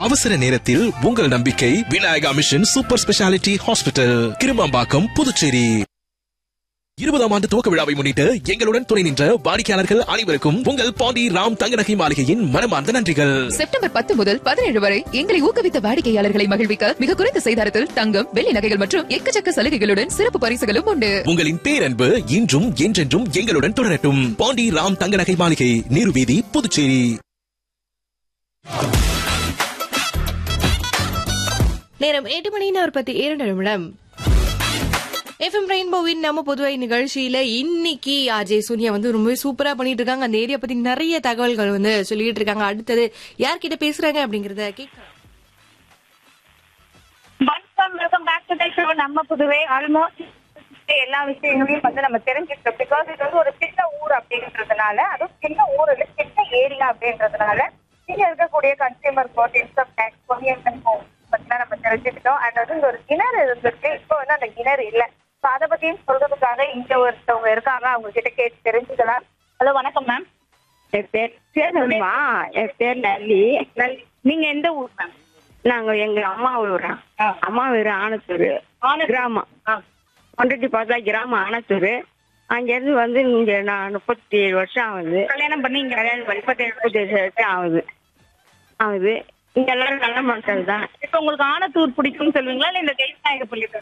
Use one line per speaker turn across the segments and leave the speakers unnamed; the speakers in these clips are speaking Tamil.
அவசர நேரத்தில் உங்கள் நம்பிக்கை Vinayaka mission super speciality hospital Kirumampakkam Puducherry இருபதாம் ஆண்டு துவக்க விழாவை முன்னிட்டு எங்களுடன் துணை நின்ற வாடிக்கையாளர்கள் அனைவருக்கும் உங்கள் பாண்டி ராம் தங்கநகை மாளிகையின் மனமார்ந்த நன்றிகள்
செப்டம்பர் பத்து முதல் பதினேழு வரை எங்களை ஊக்குவித்த வாடிக்கையாளர்களை மகிழ்விக்க மிக குறைந்த செய்தாரத்தில் தங்கம் வெள்ளி நகைகள் மற்றும் எக்கச்சக்க சலுகைகளுடன் சிறப்பு பரிசுகளும் உண்டு
உங்களின் பேரன்பு இன்றும் என்றென்றும் எங்களுடன் தொடரட்டும் பாண்டி ராம் தங்கநகை மாளிகை நீருவீதி புதுச்சேரி
நேரம் எட்டு மணி நாற்பத்தி இரண்டு நிமிடம் எஃப்எம் ரெயின்போவின் நம்ம புதுவை நிகழ்ச்சியில இன்னைக்கு ஆர்ஜே சூர்யா வந்து ரொம்பவே சூப்பரா பண்ணிட்டு இருக்காங்க அந்த ஏரியா பத்தி நிறைய தகவல்கள் வந்து சொல்லிட்டு இருக்காங்க அடுத்தது யார்கிட்ட பேசுறாங்க அப்படிங்கறத கேட்கலாம்
வணக்கம் welcome back to the show நம்ம புதுவை ஆல்மோஸ்ட் எல்லா விஷயங்களையும் வந்து நம்ம தெரிஞ்சுக்கிட்டோம் பிகாஸ் இது வந்து ஒரு சின்ன ஊர் அப்படின்றதுனால அதுவும் சின்ன ஊர் இல்ல சின்ன ஏரியா அப்படின்றதுனால இங்க இருக்கக்கூடிய consumer court income tax Ponniamman court பத்திலாம் நம்ம தெரிஞ்சுக்கிட்டோம் அண்ட் வந்து இங்க ஒரு கிணறு இருந்துச்சு இப்போ வந்து அந்த கிணறு இல்ல ஸோ அதை பத்தியும் சொல்றதுக்காக இங்க ஒருத்தவங்க இருக்காங்க அவங்க கிட்ட கேட்டு தெரிஞ்சுக்கலாம் ஹலோ வணக்கம் மேம்
என் பேர் பேசணுமா என் பேர் நல்லி
நீங்க எந்த ஊர் மேம்
நாங்க எங்க அம்மா ஊர் அம்மா ஊர் ஆனத்தூர் கிராமம் கொண்டட்டி பார்த்தா கிராமம் ஆனத்தூர் அங்கேருந்து வந்து இங்க நான் முப்பத்தி ஏழு வருஷம் ஆகுது
கல்யாணம் பண்ணி இங்க
கல்யாணம் பண்ணி முப்பத்தேழு முப்பத்தேழு வருஷம் ஆகுது ஆகுது இங்க எல்லாரும் நல்ல மக்கள் தான்
இப்ப உங்களுக்கு ஆனத்தூர் பிடிக்கும்னு சொல்லுவீங்களா இல்ல இந்த தெய்வநாயகர் பள்ளி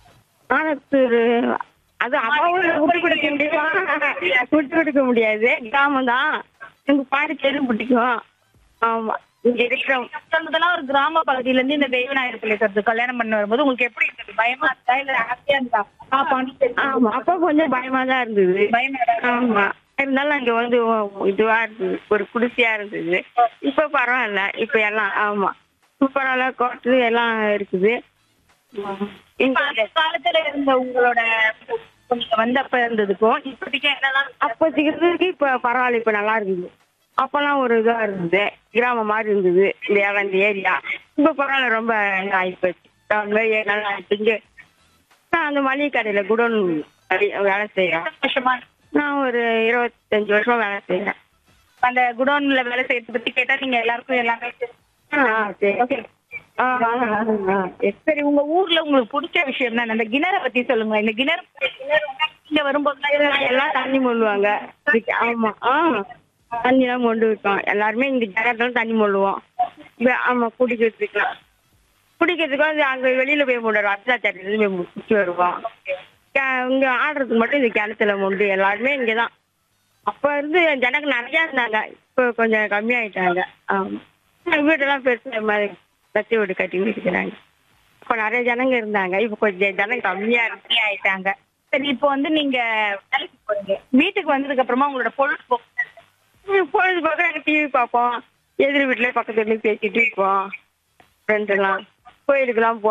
ஆனத்தூர் அது அம்மா ஊர் விட்டு கொடுக்க முடியுமா விட்டு கொடுக்க முடியாது கிராமம் தான் எங்க பாடி தெரு பிடிக்கும் ஆமா இங்க இருக்கிற
சொன்னதெல்லாம் ஒரு கிராம பகுதியில இருந்து இந்த தெய்வநாயகர் பள்ளி கருத்து கல்யாணம் பண்ண வரும்போது உங்களுக்கு எப்படி இருந்தது பயமா இருந்தா இல்ல ஹாப்பியா இருந்தா ஆ, பாண்டிச்சேரி.
ஆமா அப்ப கொஞ்சம் பயமா தான் இருந்தது
பயமா இருந்தா?
ஆமா இருந்தாலும் அங்க வந்து ஒ- இதுவா இருந்தது ஒரு குடிசையா இருந்தது இப்ப பரவாயில்ல இப்ப எல்லாம் ஆமா சூப்பரால கோட்டு எல்லாம் இருக்குது
இப்ப
இங்க
அந்த காலத்துல இருந்த உங்களோட நீங்க வந்தப்ப இருந்ததுக்கும் இப்போதைக்கு என்னெல்லாம்
அப்போதைக்கு இருந்ததுக்கு இப்ப பரவாயில்ல இப்ப நல்லா இருக்குது அப்பெல்லாம் ஒரு இதா இருந்தது கிராமம் மாதிரி இருந்தது இந்த இடம் இந்த ஏரியா இப்ப பரவாயில்ல ரொம்ப இதா ஆயிப்போச்சு டவுன் மாதிரி நல்லா ஆயிடுச்சு இங்க நான் அந்த மளிகை கடையில குடோன் வேலை செய்யறேன்
வருஷமா
நான் ஒரு இருபத்தஞ்சு வருஷமா வேலை செய்யறேன்
அந்த குடோன்ல வேலை செய்யறத பத்தி கேட்டா நீங்க எல்லாருக்கும் எல்லாமே தெரியும்.
ஆ சரி ஆ வாங்க வாங்க ஆ சரி.
சரி உங்க ஊர்ல உங்களுக்கு பிடிச்ச விஷயம் தான் அந்த கிணறை பத்தி சொல்லுங்க இந்த கிணறு கிணறு வந்து இங்க வரும்போது
எல்லாம் தண்ணி மொள்ளுவாங்க இதுக்கு ஆமா ஆ தண்ணி எல்லாம் மொண்டு வைப்போம் எல்லாருமே இங்க ஜனத்துல தண்ணி மொள்ளுவோம் வே- ஆமா குடிக்கிறதுக்குலாம் குடிக்கிறதுக்கு வந்து அங்க வெளியில போய் மொண்டுவோம் அத்தாச்சாட்டில போய் குடிச்சு வருவோம் கே- இங்க ஆடுறதுக்கு மட்டும் இந்த கிணத்துல மொண்டு எல்லாருமே இங்கதான் அப்ப இருந்து ஜனங்க நிறைய இருந்தாங்க இப்போ கொஞ்சம் கம்மியாயிட்டாங்க ஆமா வீடெல்லாம் பெருசு மாதிரி தச்சு வீடு கட்டி இருக்கிறாங்க இப்ப நிறைய ஜனங்க இருந்தாங்க இப்ப கொஞ்சம் ஜனங்க கம்மியா இருக்கு
கம்மி ஆயிட்டாங்க சரி இப்போ வந்து நீங்க வேலைக்கு போறீங்க வீட்டுக்கு வந்ததுக்கு அப்புறமா உங்களோட பொழுதுபோக்கு
ம், பொழுதுபோக்கு நாங்கள் டிவி பார்ப்போம் எதிர் வீட்டில் பக்கத்து வீட்லயும் பேசிட்டு இருப்போம் ஃப்ரெண்ட்ஸ் எல்லாம் கோயிலுக்கெல்லாம் போ